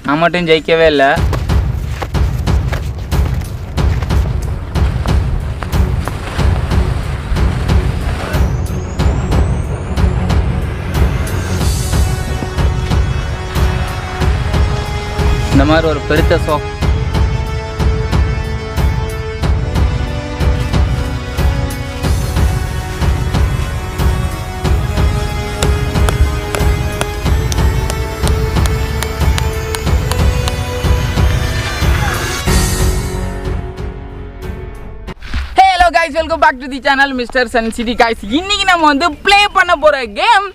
நான் மட்டும் ஜெயிக்கவே இல்லை இந்த மாதிரி ஒரு பெருத்த so hello guys welcome back to the channel mister Sun City guys இன்னைக்கு நம்ம வந்து ப்ளே பண்ண போற கேம்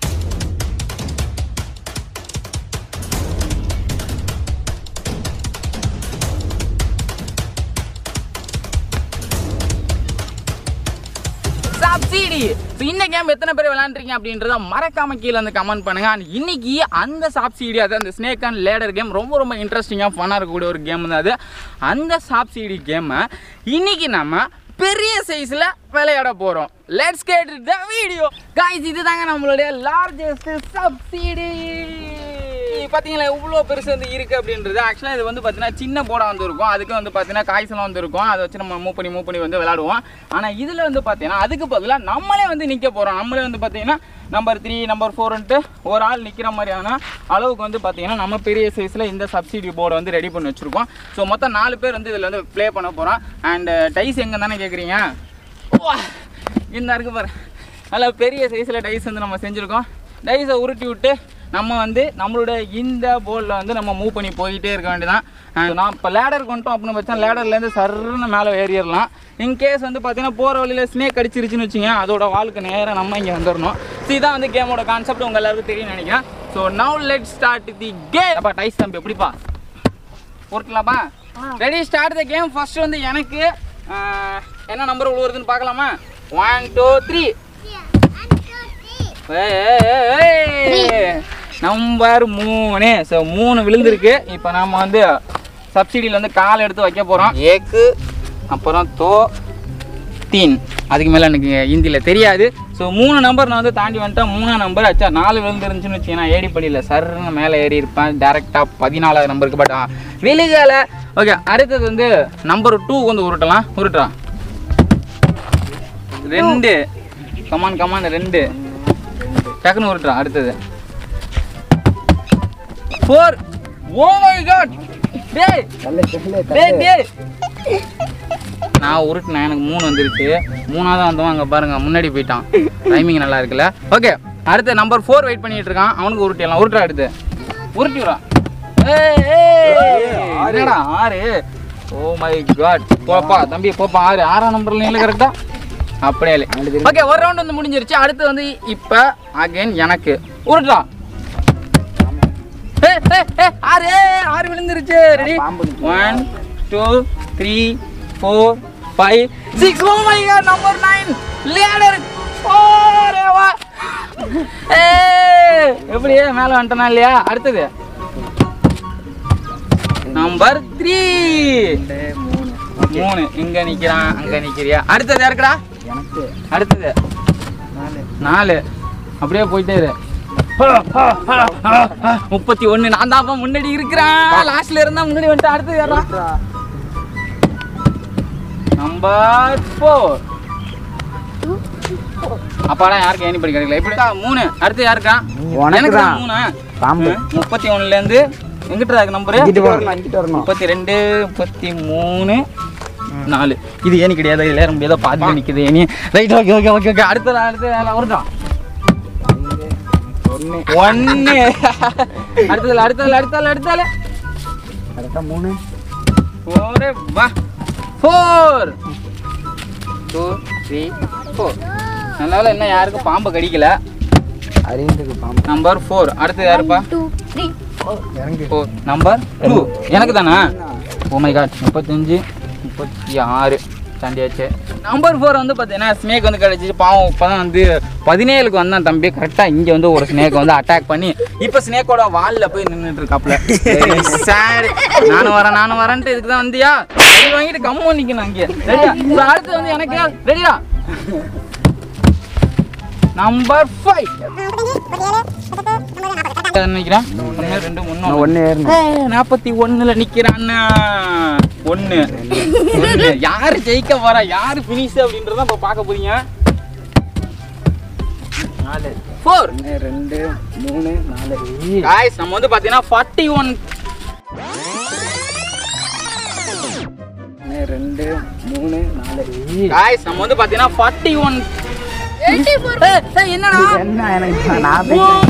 சப்சிடி ஸோ இந்த கேம் எத்தனை பேர் விளையாண்டுருக்கீங்க அப்படின்றத மறக்காம கீழே வந்து கமெண்ட் பண்ணுங்க அண்ட் இன்னைக்கு அந்த சப்சிடி அது அந்த ஸ்னேக் அண்ட் லேடர் கேம் ரொம்ப ரொம்ப இன்ட்ரெஸ்டிங்காக ஃபன்னாக இருக்கக்கூடிய ஒரு கேம் தான் அது அந்த சப்சிடி கேமை இன்னைக்கு நம்ம பெரிய சைஸில் விளையாட போகிறோம் let's get the video guys இதுதாங்க நம்மளுடைய லார்ஜஸ்ட் சப்சிடி பார்த்தீங்களா இவ்வளோ பெருசு வந்து இருக்குது அப்படின்றது ஆக்சுவலாக இது வந்து பார்த்தீங்கன்னா சின்ன போர்டாக வந்து இருக்கும் அதுக்கு வந்து பார்த்தீங்கன்னா காய்ச்சலாம் வந்து இருக்கும் அதை வச்சு நம்ம மூவ் பண்ணி மூவ் பண்ணி வந்து விளையாடுவோம் ஆனால் இதில் வந்து பார்த்தீங்கன்னா அதுக்கு பதிலாக நம்மளே வந்து நிற்க போகிறோம் நம்மளே வந்து பார்த்தீங்கன்னா நம்பர் த்ரீ நம்பர் ஃபோர்ன்ட்டு ஒரு ஆள் நிற்கிற மாதிரியான அளவுக்கு வந்து பார்த்தீங்கன்னா நம்ம பெரிய சைஸில் இந்த சப்சிடி போர்டை வந்து ரெடி பண்ணி வச்சுருக்கோம் ஸோ மொத்தம் நாலு பேர் வந்து இதில் வந்து ப்ளே பண்ண போகிறோம் அண்ட் டைஸ் எங்கே தானே கேட்குறீங்க இந்த இருக்கு பாரு நல்லா பெரிய சைஸில் டைஸ் வந்து நம்ம செஞ்சுருக்கோம் டைஸை உருட்டி விட்டு நம்ம வந்து நம்மளோட இந்த போர்டில் வந்து நம்ம மூவ் பண்ணி போயிட்டே இருக்க வேண்டியதான் And நான் இப்போ லேடர் கொண்டோம் அப்படின்னு வச்சா லேடர்லேருந்து சர்ன்னு மேலே ஏறிடலாம் இன்கேஸ் வந்து பார்த்தீங்கன்னா போகிற வழியில் ஸ்னேக் அடிச்சிருச்சுன்னு வச்சுங்க அதோட வாளுக்கு நேராக நம்ம இங்கே வந்துடணும் ஸோ இதான் வந்து கேமோட கான்செப்ட் உங்கள் எல்லாருக்கும் தெரியும் நினைக்கிறேன் so now let start the game அப்பா டைஸ் தம்பி எப்படிப்பா உருட்டலாமா ready start the game first வந்து எனக்கு ஆஹ், என்ன நம்பர் விழுவுறதுன்னு பார்க்கலாமா ஒன் டூ த்ரீ நம்பர் மூணு ஸோ மூணு விழுந்திருக்கு இப்போ நம்ம வந்து சப்சிடியில் வந்து கால் எடுத்து வைக்க போகிறோம் ஏக்கு அப்புறம் தோ தீன் அதுக்கு மேலே எனக்கு ஹிந்தியில் தெரியாது ஸோ மூணு நம்பர் நான் வந்து தாண்டி வந்துட்டேன் மூணாம் நம்பர் ஆச்சா நாலு விழுந்துருந்துச்சுன்னு வச்சுக்கேன் ஏடிப்படியில் சர்ன்னு மேலே ஏறி இருப்பேன் டேரெக்டாக பதினாலாவது நம்பருக்கு பட் விழுகலை ஓகே அடுத்தது வந்து நம்பர் டூ வந்து உருட்டலாம் உருட்டுறான் ரெண்டு கமான் கமான் ரெண்டு டக்குன்னு உருட்டுறான் அடுத்தது ஃபோர் ஓ மை காட் டேய் டேய் டேய் நான் உருட்டினேன் எனக்கு மூணு வந்துருச்சு மூணாவது வந்தவன் அங்கே பாருங்க முன்னாடி போயிட்டான் டைமிங் நல்லா இருக்குல்ல ஓகே அடுத்து நம்பர் ஃபோர் வெயிட் பண்ணிட்டு இருக்கான் அவனுக்கு உருட்டிடலாம் உருட்டுறா அடுத்து உருட்டி விடுறான் ஏய், ஏய், என்னடா ஆறு ஓ மை காட் போப்பா தம்பி போப்பா ஆறு ஆறாம் நம்பர்ல இல்லை கரெக்டா அப்படியே இல்லை ஓகே ஒரு ரவுண்ட் வந்து முடிஞ்சிருச்சு அடுத்து வந்து இப்போ அகைன் எனக்கு உருட்டுறா ஏய், ஏய், ஏய், ஆறு ஏய், ஆறு விழுந்துருச்சு ready one two three four five six oh my god number nine ladder வா ஏய் எப்படி மேலே வந்துட்டனா இல்லையா அடுத்தது நம்பர் த்ரீ மூணு இங்க நிக்கிறான் அங்க நிக்கிறியா அடுத்தது யாருக்குடா எனக்கு அடுத்தது நாலு நாலு அப்படியே போயிட்டே இரு முப்பத்தி ஒண்ணு நான் தான் முன்னாடி இருக்கிறேன் லாஸ்ட்ல இருந்தா முன்னாடி வந்துட்டு அடுத்தது யாரா நம்பர் ஃபோர் அப்பாடா யாருக்கு ஏணி படி கிடைக்கல இப்படி மூணு அடுத்து யாருக்கா உனக்கு எனக்கு தான். மூணு பாம்பு. முப்பத்தி ஒண்ணுல இருந்து எங்கிட்ட இருக்கு நம்பரு இங்கிட்டு வரணும் இங்கிட்டு வரணும் முப்பத்தி ரெண்டு முப்பத்தி மூணு நாலு இது ஏனி கிடையாது இல்லை முடியாத பாதியில் நிற்குது ஏனி right okay okay okay okay அடுத்தது அடுத்து வருதான் ஒன்று ஒன்று அடுத்ததுல அடுத்ததுல அடுத்ததுல அடுத்ததுல கரெக்டாக மூணு ஃபோரு வா ஃபோர் டூ த்ரீ ஃபோர் நல்ல வேளை இன்னும் யாருக்கும் பாம்பு கடிக்கல அறிந்துக்கு பாம்பு நம்பர் ஃபோர் அடுத்தது யாருப்பா இறங்கு ஃபோர் நம்பர் டூ எனக்கு தானா ஓ மை காட் முப்பத்தஞ்சு முப்பத்தி ஆறு தாண்டியாச்சு நம்பர் ஃபோர் வந்து பார்த்தீங்கன்னா ஸ்னேக் வந்து கிடச்சிச்சு பாவம் இப்போ தான் வந்து பதினேழுக்கு வந்தான் தம்பி கரெக்டாக இங்கே வந்து ஒரு ஸ்னேக் வந்து அட்டாக் பண்ணி இப்போ ஸ்னேக்கோட வாலில் போய் நின்றுட்டு இருக்காப்புல சார் நானும் வரேன் நானும் வரேன்ட்டு இதுக்கு தான் வந்தியா சரி வாங்கிட்டு கம்மு நிற்கணும் அங்கே ரெடியா இப்போ அடுத்து வந்து எனக்கு ரெடியா நம்பர் ஃபைவ் நினைக்கிறேன் ஒன்று ரெண்டு மூணு ஒன்று ஏறணும் நாற்பத்தி ஒண்ணுல நிக்கிறான்னா ஒண்ணு ஒண்ணு யாரு ஜெயிக்க போறா யாரு பினிஷ் அப்படின்றத இப்ப பார்க்க போறீங்க நாலு ஃபோர் ஒன்று ரெண்டு மூணு நாலு காய்ஸ் நம்ம வந்து பாத்தீங்கன்னா ஃபார்ட்டி ஒன் ஒன்று ரெண்டு மூணு நாலு காய்ஸ் நம்ம வந்து பாத்தீங்கன்னா ஃபார்ட்டி ஒன் என்னடா என்ன எனக்கு நான்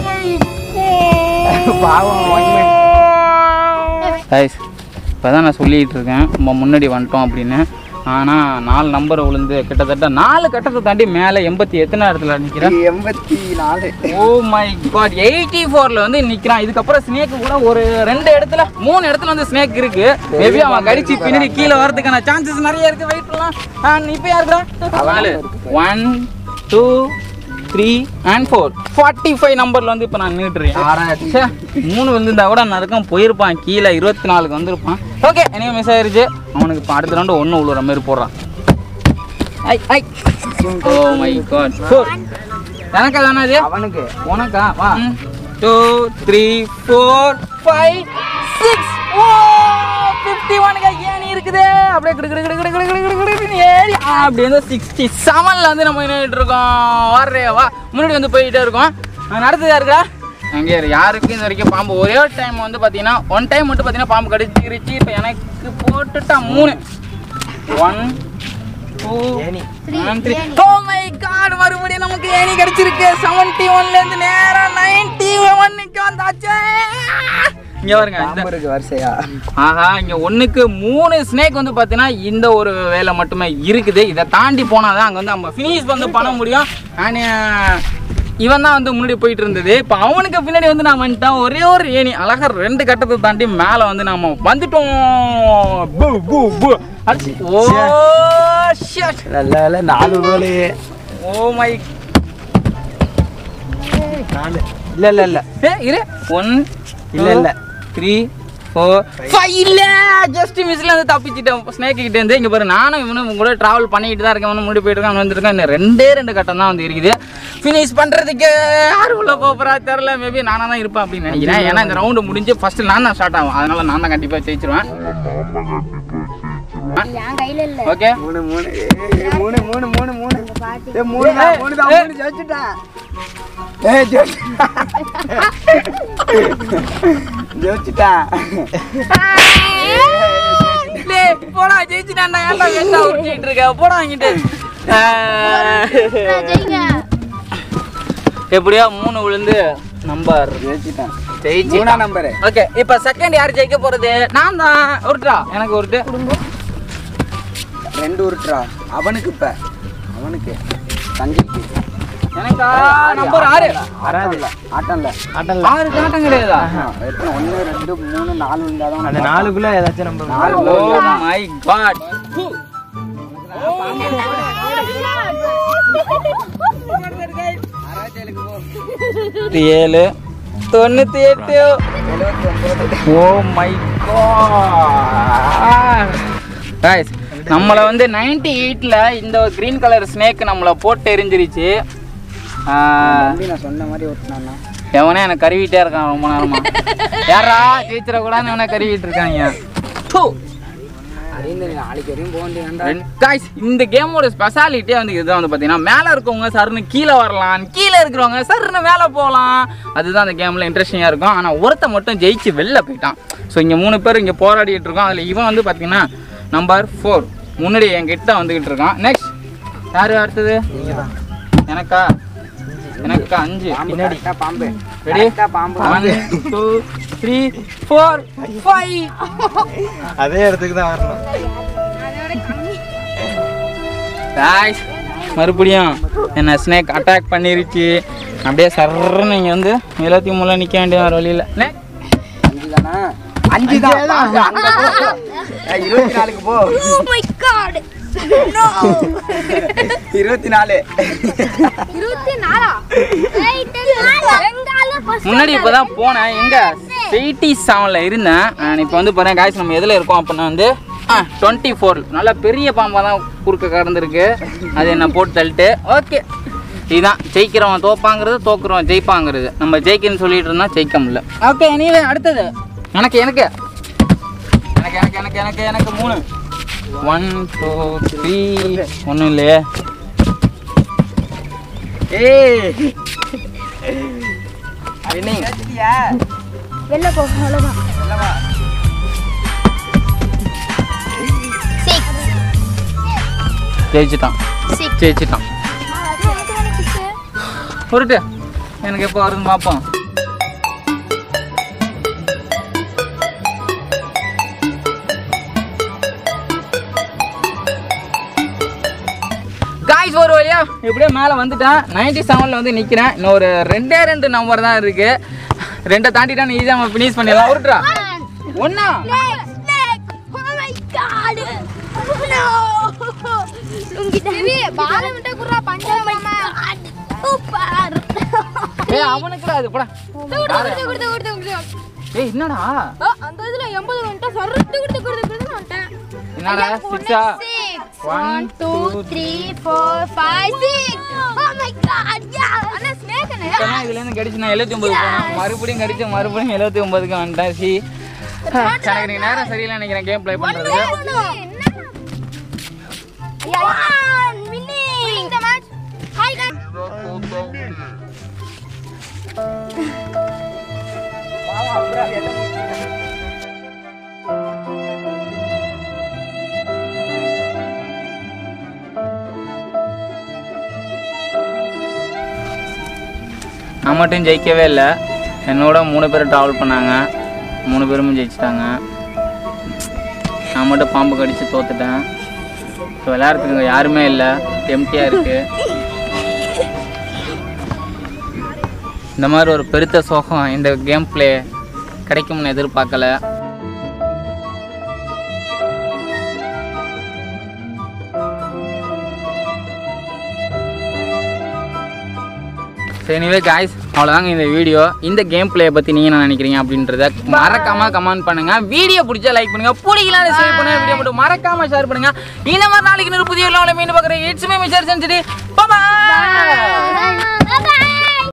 பாவம் வாங்கி காய்ஸ் இப்போ தான் நான் சொல்லிட்டு இருக்கேன் நம்ம முன்னாடி வந்துட்டோம் அப்படின்னு ஆனால் நாலு நம்பர் விழுந்து கிட்டத்தட்ட நாலு கட்டத்தை தாண்டி மேலே எண்பத்தி எத்தனை இடத்துல நிற்கிறேன் எண்பத்தி நாலு ஓ மை காட் எயிட்டி ஃபோரில் வந்து நிற்கிறான் இதுக்கப்புறம் ஸ்னேக்கு கூட ஒரு ரெண்டு இடத்துல மூணு இடத்துல வந்து ஸ்னேக் இருக்கு மேபி அவன் கடிச்சு பின்னாடி கீழே வரதுக்கான சான்சஸ் நிறைய இருக்கு வெயிட் பண்ணலாம் இப்போ யாருக்குறா நாலு one two three and four forty five நம்பரில் வந்து இப்போ நான் நின்றுட்டுருக்கேன் ஆறாயிரத்தி மூணு வந்திருந்தா கூட நான் இருக்கும் போயிருப்பான் கீழே இருபத்தி நாலுக்கு வந்திருப்பான் ஓகே எனக்கு மிஸ் ஆயிருச்சு அவனுக்கு இப்போ அடுத்த ரவுண்டு ஒன்று உழுவுற மாதிரி போடுறான் ஐ ஐ ஓ மை காட் ஃபோர் எனக்கா தானே அது அவனுக்கு உனக்கா வா two three four five six oh fifty ஒனுக்கு ஏணி இருக்குது அப்படியே கிடு கிடு கிடு கிடு கிடு கிடு கிடு கிடுன்னு ஏறி ஆ, அப்படி வந்து சிக்ஸ்டி செவனில் வந்து நம்ம நின்றுட்டு இருக்கோம் வர்றே வா முன்னாடி வந்து போயிட்டே இருக்கோம் அஹ் நடத்துதா இருக்கா அங்கே யாருக்கும் இது வரைக்கும் பாம்பு ஒரே ஒரு டைம் வந்து பார்த்தீங்கன்னா ஒன் டைம் மட்டும் பார்த்தீங்கன்னா பாம்பு கடிச்சிருச்சு இப்போ எனக்கு போட்டுட்டா மூணு ஒன் டூ ஏணி. ஓ மை காட் மறுபடியும் நமக்கு ஏணி கிடைச்சிருக்கு 71 ல இருந்து நேரா 91 க்கு வந்தாச்சு இங்க பாருங்க இந்த பாம்பு இருக்கு வரிசையா ஆஹா இங்க ஒண்ணுக்கு மூணு ஸ்னேக் வந்து பாத்தீங்கன்னா இந்த ஒரு வேலை மட்டுமே இருக்குது இதை தாண்டி போனாதான் அங்க வந்து நம்ம ஃபினிஷ் வந்து பண்ண முடியும் அண்ட் இவன் தான் வந்து முன்னாடி போயிட்டு இருந்தது இப்போ அவனுக்கு பின்னாடி வந்து நான் வந்துட்டேன் ஒரே ஒரு ஏணி அழகா ரெண்டு கட்டத்தை தாண்டி மேலே வந்து நாம வந்துட்டோம் பூ பூ பூ அடிச்சு ஓ ஷட் நல்ல வேலை நாலு கோலு ஓ மை நாலு இல்ல இல்ல இல்ல ஏ இரு ஒன் இல்ல, இல்ல. த்ரீ ஃபோர் ஃபைவ் இல்ல ஜஸ்ட் மிஸ்ல வந்து தப்பிச்சிட்டேன் ஸ்னேக் கிட்ட இருந்து இங்க பாரு நானும் இவனும் இவங்க கூட டிராவல் பண்ணிட்டு தான் இருக்கேன் இவனும் முன்னாடி போயிட்டு இருக்கான் வந்துருக்கேன் இன்னும் ரெண்டே ரெண்டு கட்டம் தான் வந்து இருக்குது ஃபினிஷ் பண்றதுக்கு யார் உள்ள போறா தெரியல மேபி நானா தான் இருப்பேன் அப்படின்னு நினைக்கிறேன் ஏன்னா இந்த ரவுண்டு முடிஞ்சு ஃபர்ஸ்ட் நான் தான் ஸ்டார்ட் ஆகும் அதனால நான் தான் கண்டிப்பா ஜெயிச்சிருவேன் என் கையில இல்ல ஓகே மூணு மூணு ஏய், மூணு மூணு மூணு மூணு பாட்டி ஏய், மூணு தான் ஏய், மூணு தான் ஏய். மூணு ஜெயிச்சுட்டேன் ஏய் ஜெயிச்சுட்டேன் ஜெயிச்சுட்டேன் டேய், போடா ஜெயிச்சிட்டான்டா ஏன்டா வேஸ்டா உருட்டிட்டு இருக்க போடா இங்கிட்டு ஜெயிங்க எப்படியோ மூணு விழுந்து நம்பர் ஜெயிச்சுட்டேன் ஜெயிச்சு மூணா நம்பரு ஓகே இப்போ செகண்ட் யார் ஜெயிக்க போறது நான் தான் உருட்டா எனக்கு உருட்டு ரெண்டு உருட்டுறா அவனுக்கு இப்ப அவனுக்கு தஞ்சைக்கு எனக்கா நம்பர் ஆறு வராது ஆட்டம்ல ஆட்டம்ல ஆறு காட்டம் கிடையாதா எத்தனை ஒன்று ரெண்டு மூணு நாலு இருந்தாதான் அந்த நாலுக்குள்ள ஏதாச்சும் நம்ம நாலு ஓ மை காட் ஏழு தொண்ணூத்தி எட்டு ஓ மை காட் கைஸ் நம்மளை வந்து நைன்டி எயிட்டில் இந்த ஒரு க்ரீன் கலர் ஸ்னேக் நம்மளை போட்டு எரிஞ்சிருச்சு ஆ, தம்பி நான் சொன்ன மாதிரி ஒட்டினான்னா எவனே எனக்கு கருவிட்டே இருக்கான் ரொம்ப நேரமா யாரா ஜெயிச்சிட கூடாதுன்னு எவனே கருவிட்டு இருக்காங்க தூ. அறிந்து நீ நாளைக்கு வரையும் போக வேண்டியதாண்டா ரெண்டு- guys, இந்த கேமோட ஸ்பெஷாலிட்டியே வந்து இதுதான் வந்து பார்த்தீங்கன்னா மேலே இருக்கவங்க சருன்னு கீழே வரலாம் கீழே இருக்கிறவங்க சருன்னு மேலே போகலாம் அதுதான் அந்த கேமில் இன்ட்ரெஸ்டிங்காக இருக்கும் ஆனால் ஒருத்த மட்டும் ஜெயிச்சு வெளில போயிட்டான் ஸோ இங்கே மூணு பேர் இங்கே போராடிட்டு இருக்கோம் அதில் இவன் வந்து பார்த்தீங்கன்னா நம்பர் ஃபோர் முன்னாடி என்கிட்ட வந்துக்கிட்டு இருக்கான் நெக்ஸ்ட் யார் அடுத்தது எனக்கா எனக்கா அஞ்சு பாம்பு கரெக்டா பாம்பு ரெடி கரெக்டா பாம்பு one two three four five அதே இடத்துக்கு தான் வரணும் காய்ஸ் மறுபடியும் என்ன ஸ்னேக் அட்டாக் பண்ணிருச்சு அப்படியே சர்ன்னு இங்கே வந்து எழுபத்தி மூணுல நிற்க வேண்டிய ஒரு வழியில் அஞ்சு தானே அஞ்சு தான் பாம்பு அங்க போ. ஏய், இருபத்தி நாலுக்கு போ ஓ மை காட் நோ இருபத்தி நாலு இருபத்தி நாலா வெயிட் எங்கால ஃபர்ஸ்ட் முன்னாடி இப்போ தான் போனேன் எங்கே எயிட்டி செவனில் இருந்தேன் நான் இப்போ வந்து பாருங்க காய்ஸ் நம்ம எதில் இருக்கோம் அப்படின்னா வந்து டுவெண்ட்டி ஃபோர் நல்ல பெரிய பாம்பாக தான் குறுக்க கடந்திருக்கு அது என்ன போட்டு தள்ளிட்டு ஓகே இதுதான் ஜெயிக்கிறவன் தோப்பாங்கிறது தோக்குறவன் ஜெயிப்பாங்கிறது நம்ம ஜெயிக்கன்னு சொல்லிட்டு இருந்தா ஜெயிக்க முடியல ஓகே நீவே அடுத்தது எனக்கு எனக்கு எனக்கு எனக்கு எனக்கு எனக்கு எனக்கு மூணு ஒன் டூ த்ரீ ஒன்றும் இல்லையே ஏய் வின்னிங் வெளில போ அவ்வளோதான் சிக்ஸ் ஜெயிச்சிட்டான் சிக்ஸ் ஜெயிச்சிட்டான் பொருட்டு எனக்கு எப்போ வருதுன்னு பார்ப்போம் காய்ஸ் ஒரு வழியா எப்படியோ மேலே வந்துட்டேன் நைன்டி செவனில் வந்து நிற்கிறேன் இன்னும் ஒரு ரெண்டே ரெண்டு நம்பர் தான் இருக்கு ரெண்டை தாண்டிட்டா நீ ஈஸியாக நம்ம ஃபினிஷ் பண்ணிடலாம் உருட்டுறா ஒன்றா ஏய் அவனுக்குலாம் அது போடா ஏய் என்னடா என்னடா சிக்ஸா One, two, three, four, five, six. Oh my God! Yeah. Anna, snake அண்ணா. இப்போதான் இதுலேருந்து கடிச்சு நான் எழுபத்தி ஒன்பது போனேன் மறுபடியும் கடிச்சு மறுபடியும் எழுபத்தி ஒன்பதுக்கு வந்துட்டேன் சி எனக்கு நீ நேரம் சரியில்லை நினைக்கிறேன் கேம் ப்ளே பண்ணுறதுக்கு One winning. Winning the match. Hi guys. நான் மட்டும் ஜெயிக்கவே இல்லை என்னோட மூணு பேர் ட்ராவல் பண்ணாங்க மூணு பேரும் ஜெயிச்சிட்டாங்க நான் மட்டும் பாம்பு கடிச்சு தோத்துட்டேன் இப்போ விளையாடுறதுக்கு இங்க யாருமே இல்லை எம்டியாக இருக்கு இந்த மாதிரி ஒரு பெருத்த சோகம் இந்த கேம் ப்ளே கிடைக்கும்னு எதிர்பார்க்கல சரி எனிவே காய்ஸ் அவ்வளோதாங்க இந்த வீடியோ இந்த கேம் பிளேயை பற்றி நீங்கள் என்ன நினைக்கிறீங்க அப்படின்றத மறக்காம கமெண்ட் பண்ணுங்க வீடியோ பிடிச்சா லைக் பண்ணுங்க பிடிக்கலான்னு ஷேர் பண்ணுங்க வீடியோ மட்டும் மறக்காம ஷேர் பண்ணுங்க இந்த மாதிரி நாளைக்கு இன்னொரு புதிய வீடியோவில் மீன் பார்க்குறேன் it's me mister Sun City bye Bye bye.